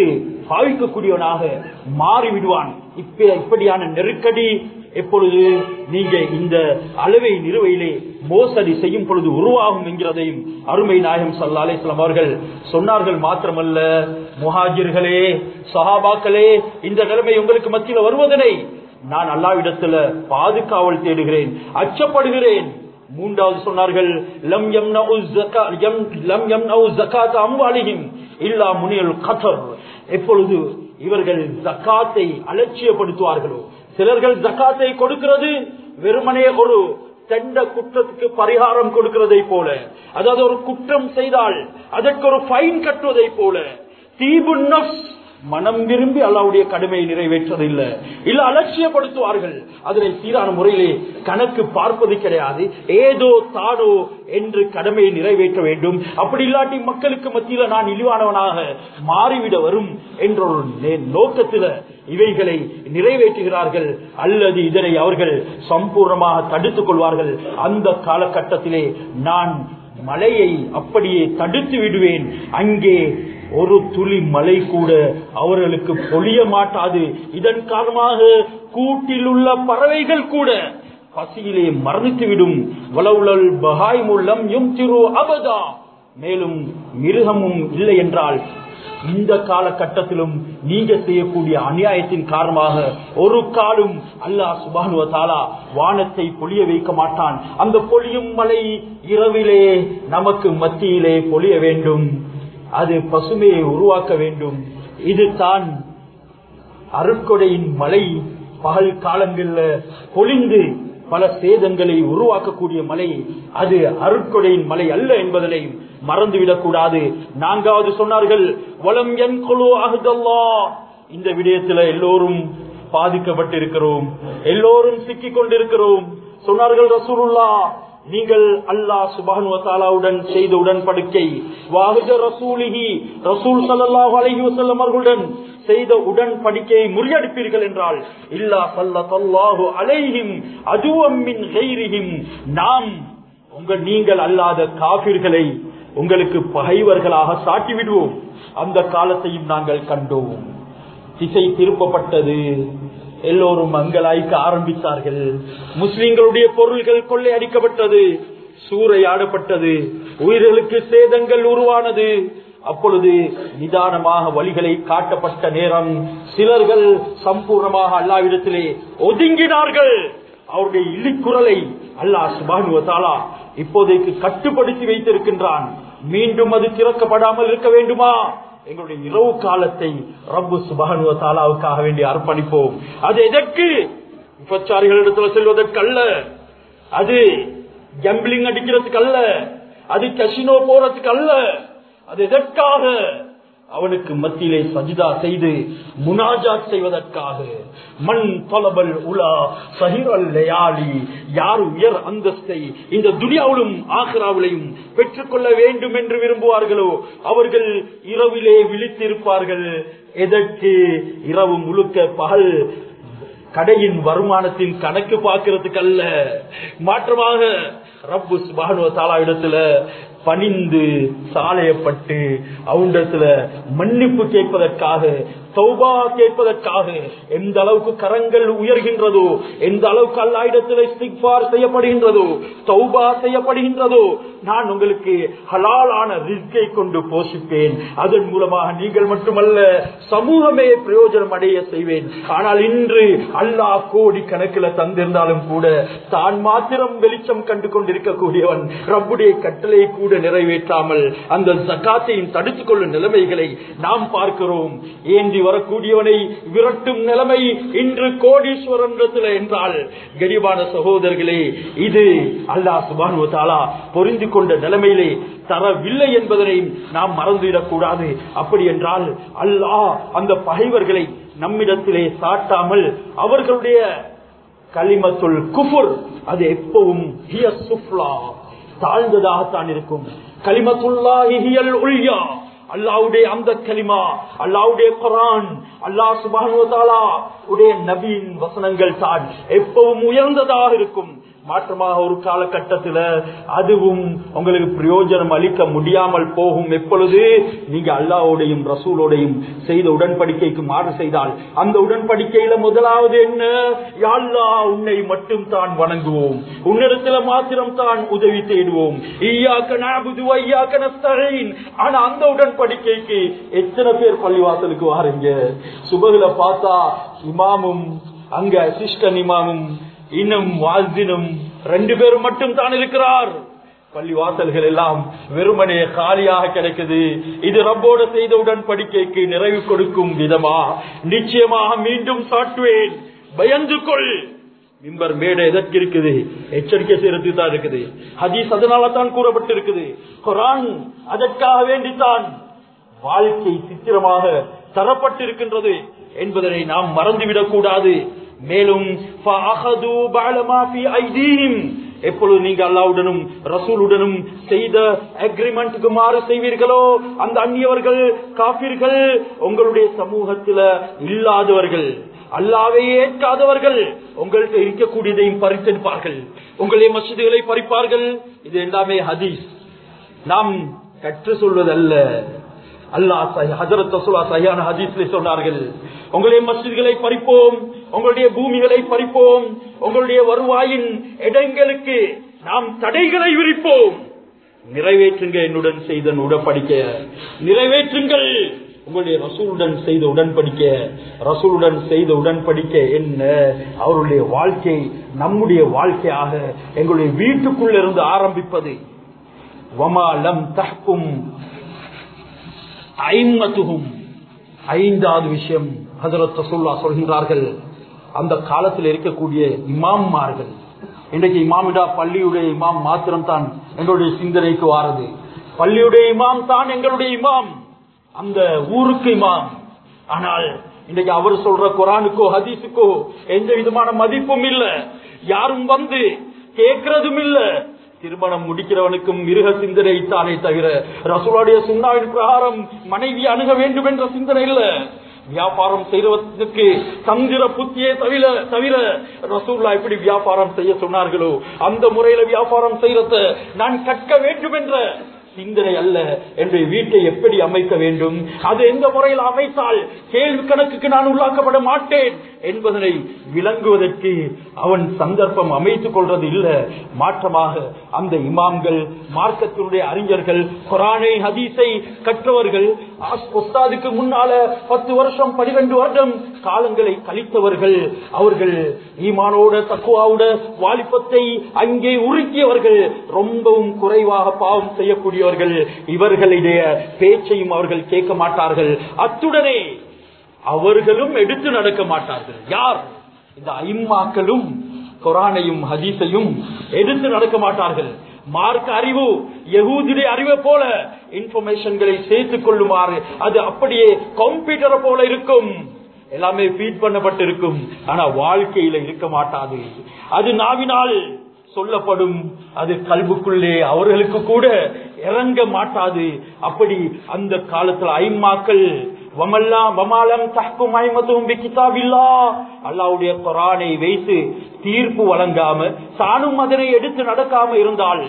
பாவிக்கக்கூடியவனாக மாறிவிடுவான் இப்ப இப்படியான நெருக்கடி எப்பொழுது நீங்க இந்த அளவை நிறுவையிலே மோசடி செய்யும் பொழுது உருவாகும் என்கிறதையும் அருமை நாயகம் சல்லா அலிஸ்லாம் அவர்கள் சொன்னார்கள் மாத்திரமல்ல முஹாஜிர்களே சஹாபாக்களே இந்த நிலைமை உங்களுக்கு மத்தியில் வருவதனை நான் அல்லாவிடத்துல பாதுகாவல் தேடுகிறேன் அச்சப்படுகிறேன் மூன்றாவது சொன்னார்கள் லம் யம்னஉ ஸகா யம் லம் யம்னஉ ஸகாத் அம்வாலிஹிம் இல்லா முனியல் கதர் எப்பொழுது இவர்கள் ஜக்காத்தை அலட்சியப்படுத்துவார்களோ சிலர்கள் ஜக்காத்தை கொடுக்கிறது வெறுமனே ஒரு தெண்ட குற்றத்துக்கு பரிகாரம் கொடுக்கிறதை போல அதாவது ஒரு குற்றம் செய்தால் அதற்கு ஒரு ஃபைன் கட்டுவதை போல தீபு நஃப்ஸ் மனம் விரும்பி அல்லாவுடைய கடமையை நிறைவேற்றதில்லை இல்ல அலட்சியப்படுத்துவார்கள் அதனை சீரான முறையிலே கணக்கு பார்ப்பது கிடையாது ஏதோ தானோ என்று கடமையை நிறைவேற்ற வேண்டும் அப்படி இல்லாட்டி மக்களுக்கு மத்தியில நான் இழிவானவனாக மாறிவிட வரும் என்ற ஒரு நே- நோக்கத்தில இவைகளை நிறைவேற்றுகிறார்கள் அல்லது இதனை அவர்கள் சம்பூர்ணமாக தடுத்துக் கொள்வார்கள் அந்த காலகட்டத்திலே நான் மழையை அப்படியே தடுத்து விடுவேன் அங்கே ஒரு துளி மழை கூட அவர்களுக்கு பொழிய மாட்டாது இதன் காரணமாக கூட்டில் உள்ள பறவைகள் கூட பசியிலே மரணித்துவிடும் வளவுளல் பகாய் மூலம் எம் திரு அபதா மேலும் மிருகமும் இல்லை என்றால் இந்த காலகட்டத்திலும் நீங்க செய்யக்கூடிய அநியாயத்தின் காரணமாக ஒரு காலும் அல்லாஹ் சுபானுவ தாலா வானத்தை பொழிய வைக்க மாட்டான் அந்த பொழியும் மலை இரவிலே நமக்கு மத்தியிலே பொழிய வேண்டும் அது பசுமையை உருவாக்க வேண்டும் இது தான் அருட்கொடையின் மலை பகல் காலங்களில் பொழிந்து பல சேதங்களை உருவாக்கக்கூடிய மலை அது அருட்கொடையின் மலை அல்ல என்பதனை மறந்துவிடக் கூடாது நான்காவது சொன்னார்கள் வளம் என் குழு அகுதல்லா இந்த விடயத்தில் எல்லோரும் பாதிக்கப்பட்டிருக்கிறோம் எல்லோரும் சிக்கிக் கொண்டிருக்கிறோம் சொன்னார்கள் ரசூலுல்லா நீங்கள் அல்லாஹ் சுபானு தாலாவுடன் செய்த உடன்படிக்கை வாகுத ரசூலிஹி ரசூல் ஸல்லல்லாஹு அலைஹி வஸல்லம் அவர்களுடன் செய்த உடன்படிக்கையை முறியடிப்பீர்கள் என்றால் இல்லா ஸல்லல்லாஹு அலைஹிம் அதுவம் மின் கைரிஹிம் நாம் உங்கள் நீங்கள் அல்லாத காபிர்களை உங்களுக்கு பகைவர்களாக சாட்டி விடுவோம் அந்த காலத்தையும் நாங்கள் கண்டோம் திசை திருப்பப்பட்டது எல்லோரும் மங்களாய்க்க ஆரம்பித்தார்கள் முஸ்லிம்களுடைய பொருள்கள் கொள்ளை அடிக்கப்பட்டது சூறையாடப்பட்டது உயிர்களுக்கு சேதங்கள் உருவானது அப்பொழுது நிதானமாக வழிகளை காட்டப்பட்ட நேரம் சிலர்கள் சம்பூர்ணமாக அல்லாவிடத்திலே ஒதுங்கினார்கள் அவருடைய இழிக்குரலை அல்லாஹ் சுபானுவ தாலா இப்போதைக்கு கட்டுப்படுத்தி வைத்திருக்கின்றான் மீண்டும் அது திறக்கப்படாமல் இருக்க வேண்டுமா எங்களுடைய இரவு காலத்தை ரப்பு சுபானுவ தாலாவுக்காக வேண்டி அர்ப்பணிப்போம் அது எதற்கு விபச்சாரிகளிடத்துல செல்வதற்கு அல்ல அது கம்பிளிங் அடிக்கிறதுக்கு அல்ல அது கசினோ போறதுக்கு அல்ல அது எதற்காக அவனுக்கு மத்தியிலே சஜிதா செய்து முனாஜாத் செய்வதற்காக மண் தொலபல் உலா சஹிரல் லயாலி யார் உயர் அந்தஸ்தை இந்த துனியாவிலும் ஆக்ராவிலையும் பெற்றுக்கொள்ள வேண்டும் என்று விரும்புவார்களோ அவர்கள் இரவிலே விழித்திருப்பார்கள் எதற்கு இரவு முழுக்க பகல் கடையின் வருமானத்தின் கணக்கு பார்க்கறதுக்கு அல்ல மாற்றமாக ரப்பு சுபானுவ தாலா இடத்துல பணிந்து சாலையப்பட்டு அவனிடத்துல மன்னிப்பு கேட்பதற்காக தௌபா கேட்பதற்காக எந்த அளவுக்கு கரங்கள் உயர்கின்றதோ எந்த அளவுக்கு அல்லா இடத்துல இஸ்திக்பார் செய்யப்படுகின்றதோ தௌபா செய்யப்படுகின்றதோ நான் உங்களுக்கு ஹலாலான ரிஸ்கை கொண்டு போஷிப்பேன் அதன் மூலமாக நீங்கள் மட்டுமல்ல சமூகமே பிரயோஜனம் அடைய செய்வேன் ஆனால் இன்று அல்லாஹ் கோடி கணக்கில் தந்திருந்தாலும் கூட தான் மாத்திரம் வெளிச்சம் கண்டு கொண்டிருக்கக்கூடியவன் ரப்புடைய கட்டளை கூட நிறைவேற்றாமல் அந்த ஜக்காத்தையும் தடுத்துக் கொள்ளும் நிலைமைகளை நாம் பார்க்கிறோம் ஏந்தி வரக்கூடியவனை விரட்டும் நிலைமை இன்று கோடீஸ்வரன் என்றால் கரிபான சகோதரர்களே இது அல்லாஹ் சுபானு தாலா பொருந்தி கொண்ட நிலைமையிலே தரவில்லை என்பதனை நாம் மறந்துவிடக் கூடாது அப்படி என்றால் அல்லாஹ் அந்த பகைவர்களை நம்மிடத்திலே சாட்டாமல் அவர்களுடைய கலிமத்துல் குஃபுர் அது எப்பவும் ஹிய சுஃப்லா தாழ்ந்ததாகத்தான் இருக்கும் கலிமத்துல்லாஹி ஹியல் உல்யா அல்லாவுடைய அந்த கலிமா அல்லாவுடைய குரான் அல்லாஹ் சுபானுவதாலா உடைய நபியின் வசனங்கள் தான் எப்பவும் உயர்ந்ததாக இருக்கும் மாற்றமாக ஒரு காலகட்டத்தில் அதுவும் உங்களுக்கு பிரயோஜனம் அளிக்க முடியாமல் போகும் எப்பொழுது நீங்க அல்லாவோடையும் ரசூலோடையும் செய்த உடன்படிக்கைக்கு மாறு செய்தால் அந்த உடன்படிக்கையில முதலாவது என்ன யாழ்லா உன்னை மட்டும் தான் வணங்குவோம் உன்னிடத்துல மாத்திரம் தான் உதவி தேடுவோம் ஈயாக்க நாபுது ஐயாக்க நஸ்தகைன் ஆனா அந்த உடன்படிக்கைக்கு எத்தனை பேர் பள்ளிவாசலுக்கு வாரீங்க சுபகுல பார்த்தா இமாமும் அங்க அசிஸ்டன் இமாமும் இன்னும் வாழ்தினும் ரெண்டு பேரும் மட்டும் தான் இருக்கிறார் பள்ளி வாசல்கள் எல்லாம் வெறுமனே காலியாக கிடைக்குது இது ரப்போடு செய்த உடன்படிக்கைக்கு நிறைவு கொடுக்கும் விதமா நிச்சயமாக மீண்டும் சாட்டுவேன் பயந்து கொள் மிம்பர் மேடை எதற்கு இருக்குது எச்சரிக்கை செய்யறதுக்கு தான் இருக்குது ஹதீஸ் அதனால தான் கூறப்பட்டிருக்குது குரான் அதற்காக வேண்டித்தான் வாழ்க்கை சித்திரமாக தரப்பட்டிருக்கின்றது என்பதனை நாம் மறந்துவிடக் கூடாது மேலும் எப்பொழுது நீங்க அல்லாவுடனும் ரசூலுடனும் செய்த அக்ரிமெண்ட்டுக்கு மாறு செய்வீர்களோ அந்த அந்நியவர்கள் காப்பீர்கள் உங்களுடைய சமூகத்தில் இல்லாதவர்கள் அல்லாவே ஏற்காதவர்கள் உங்கள்கிட்ட இருக்கக்கூடியதையும் பறித்தெடுப்பார்கள் உங்களுடைய மசிதிகளை பறிப்பார்கள் இது எல்லாமே ஹதீஸ் நாம் கற்று சொல்வதல்ல அல்லாஹ் ஹசரத் ரசூலா சஹியான ஹதீஸ்ல சொன்னார்கள் உங்களுடைய மஸ்ஜித்களை பறிப்போம் உங்களுடைய பூமிகளை பறிப்போம் உங்களுடைய வருவாயின் இடங்களுக்கு நாம் தடைகளை விரிப்போம் நிறைவேற்றுங்க என்னுடன் செய்த உடன்படிக்க நிறைவேற்றுங்கள் உங்களுடைய ரசூலுடன் செய்த உடன்படிக்க ரசூலுடன் செய்த உடன்படிக்க என்ன அவருடைய வாழ்க்கை நம்முடைய வாழ்க்கையாக எங்களுடைய வீட்டுக்குள்ள இருந்து ஆரம்பிப்பது வமாலம் தஹ்கும் ஐம்பத்துகும் ஐந்தாவது விஷயம் ஹசரத் ரசூல்லா சொல்கின்றார்கள் அந்த காலத்தில் இருக்கக்கூடிய இமாம்மார்கள் இன்றைக்கு இமாமிடா பள்ளியுடைய இமாம் மாத்திரம் தான் எங்களுடைய சிந்தனைக்கு வாரது பள்ளியுடைய இமாம் தான் எங்களுடைய இமாம் அந்த ஊருக்கு இமாம் ஆனால் இன்றைக்கு அவர் சொல்ற குரானுக்கோ ஹதீஸுக்கோ எந்த விதமான மதிப்பும் இல்ல யாரும் வந்து கேட்கறதும் இல்ல திருமணம் முடிக்கிறவனுக்கும் மிருக சிந்தனை தானே தவிர ரசூலுடைய சுண்ணாவின் பிரகாரம் மனைவி அணுக வேண்டும் என்ற சிந்தனை இல்ல வியாபாரம் செய்வதற்கு தந்திர புத்தியே தவிர தவிர ரசூல்லா எப்படி வியாபாரம் செய்ய சொன்னார்களோ அந்த முறையில வியாபாரம் செய்யறத நான் கற்க வேண்டும் என்ற சிந்தனை அல்ல என்று வீட்டை எப்படி அமைக்க வேண்டும் அது எந்த முறையில் அமைத்தால் கேள்வி கணக்குக்கு நான் உள்ளாக்கப்பட மாட்டேன் என்பதனை விளங்குவதற்கு அவன் சந்தர்ப்பம் அமைத்துக் கொள்றது இல்ல மாற்றமாக அந்த இமாம்கள் மார்க்கத்தினுடைய அறிஞர்கள் குரானை ஹதீஸை கற்றவர்கள் ஒஸ்தாதுக்கு முன்னால பத்து வருஷம் பனிரெண்டு வருடம் காலங்களை கழித்தவர்கள் அவர்கள் ஈமானோட தக்குவாவோட வாலிபத்தை அங்கே உருக்கியவர்கள் ரொம்பவும் குறைவாக பாவம் செய்யக்கூடியவர்கள் இவர்களுடைய பேச்சையும் அவர்கள் கேட்க மாட்டார்கள் அத்துடனே அவர்களும் எடுத்து நடக்க மாட்டார்கள் யார் இந்த ஐம்மாக்களும் குரானையும் ஹதீஸையும் எடுத்து நடக்க மாட்டார்கள் மார்க்க அறிவு யகூதிடைய அறிவை போல இன்ஃபர்மேஷன்களை சேர்த்துக் கொள்ளுமாறு அது அப்படியே கம்ப்யூட்டரை போல இருக்கும் எல்லாமே ஃபீட் பண்ணப்பட்டிருக்கும் ஆனா வாழ்க்கையில இருக்க மாட்டாது அது நாவினால் சொல்லப்படும் அது கல்புக்குள்ளே அவர்களுக்கு கூட இறங்க மாட்டாது அப்படி அந்த காலத்துல ஐம்மாக்கள் அல்லாவுடைய குரானை வைத்து தீர்ப்பு வழங்காம தானும் அதனை எடுத்து நடக்காம இருந்தால்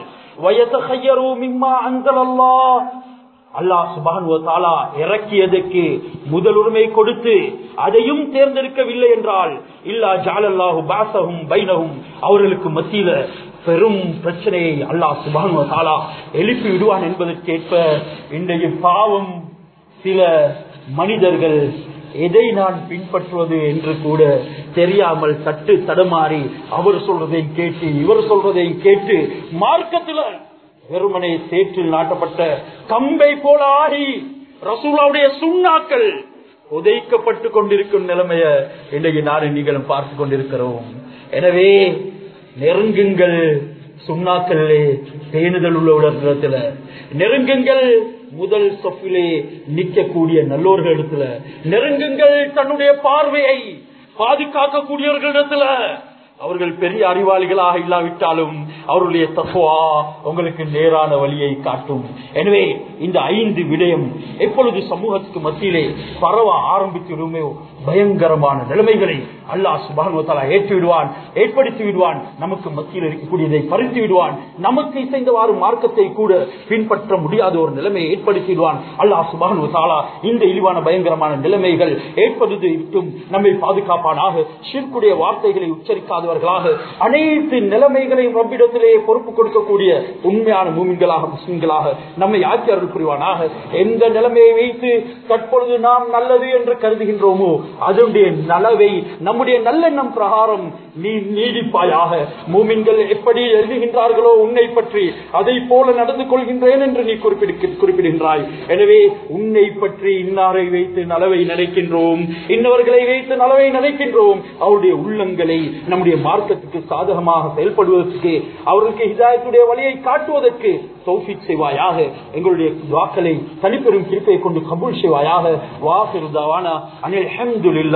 அல்லாஹ் சுபான் தாலா இறக்கியதற்கு முதலுரிமை கொடுத்து அதையும் தேர்ந்தெடுக்கவில்லை என்றால் இல்லா ஜாலல்லாஹு பாசகும் பைனகும் அவர்களுக்கு மத்தியில பெரும் பிரச்சனையை அல்லாஹ் சுபான் தாலா எழுப்பி விடுவான் என்பதற்கேற்ப இன்றைய பாவம் சில மனிதர்கள் எதை நான் பின்பற்றுவது என்று கூட தெரியாமல் தட்டு தடுமாறி அவர் சொல்றதையும் கேட்டு இவர் சொல்றதையும் கேட்டு மார்க்கத்தில் வெறுமனை சேற்றில் நாட்டப்பட்ட கம்பை போல ஆடி ரசூலாவுடைய சுண்ணாக்கள் உதைக்கப்பட்டு கொண்டிருக்கும் நிலைமைய இன்றைக்கு நாடு நீங்களும் பார்த்து கொண்டிருக்கிறோம் எனவே நெருங்குங்கள் சுண்ணாக்களே பேணுதல் உள்ளவர்களிடத்துல நெருங்குங்கள் முதல் சொப்பிலே நிற்கக்கூடிய நல்லோர்களிடத்துல நெருங்குங்கள் தன்னுடைய பார்வையை பாதுகாக்கக்கூடியவர்களிடத்துல அவர்கள் பெரிய அறிவாளிகளாக இல்லாவிட்டாலும் அவருடைய தத்துவா உங்களுக்கு நேரான வழியை காட்டும் எனவே இந்த ஐந்து விடயம் எப்பொழுது சமூகத்துக்கு மத்தியிலே பரவ ஆரம்பித்திடுமோ பயங்கரமான நிலைமைகளை அல்லாஹ் சுபானுவத்தாலா ஏற்றி விடுவான் ஏற்படுத்தி விடுவான் நமக்கு மத்தியில் இருக்கக்கூடியதை பறித்து விடுவான் நமக்கு இசைந்தவாறு மார்க்கத்தை கூட பின்பற்ற முடியாத ஒரு நிலைமையை ஏற்படுத்தி விடுவான் அல்லாஹ் சுபானுவத்தாலா இந்த இழிவான பயங்கரமான நிலைமைகள் ஏற்படுத்தி விட்டும் நம்மை பாதுகாப்பானாக ஷிர்குடைய வார்த்தைகளை உச்சரிக்காதவர்களாக அனைத்து நிலைமைகளையும் ரப்பிடத்திலே பொறுப்பு கொடுக்கக்கூடிய உண்மையான மூமின்களாக முஸ்லிம்களாக நம்மை ஆக்கி அருள் புரிவானாக எந்த நிலைமையை வைத்து தற்பொழுது நாம் நல்லது என்று கருதுகின்றோமோ அதனுடைய நலவை நம்முடைய நல்லெண்ணம் பிரகாரம் நீ நீடிப்பாயாக மூமின்கள் எப்படி எழுதுகின்றார்களோ உன்னை பற்றி அதை போல நடந்து கொள்கின்றேன் என்று நீ குறிப்பிடு குறிப்பிடுகின்றாய் எனவே உன்னை பற்றி இன்னாரை வைத்து நலவை நினைக்கின்றோம் இன்னவர்களை வைத்து நலவை நினைக்கின்றோம் அவருடைய உள்ளங்களை நம்முடைய மார்க்கத்துக்கு சாதகமாக செயல்படுவதற்கு அவர்களுக்கு ஹிதாயத்துடைய வழியை காட்டுவதற்கு தௌஃபிக் செய்வாயாக எங்களுடைய வாக்களை தனிப்பெரும் கிருப்பை கொண்டு கபூல் செய்வாயாக வாசிருதாவான அனில் அஹமதுல்லா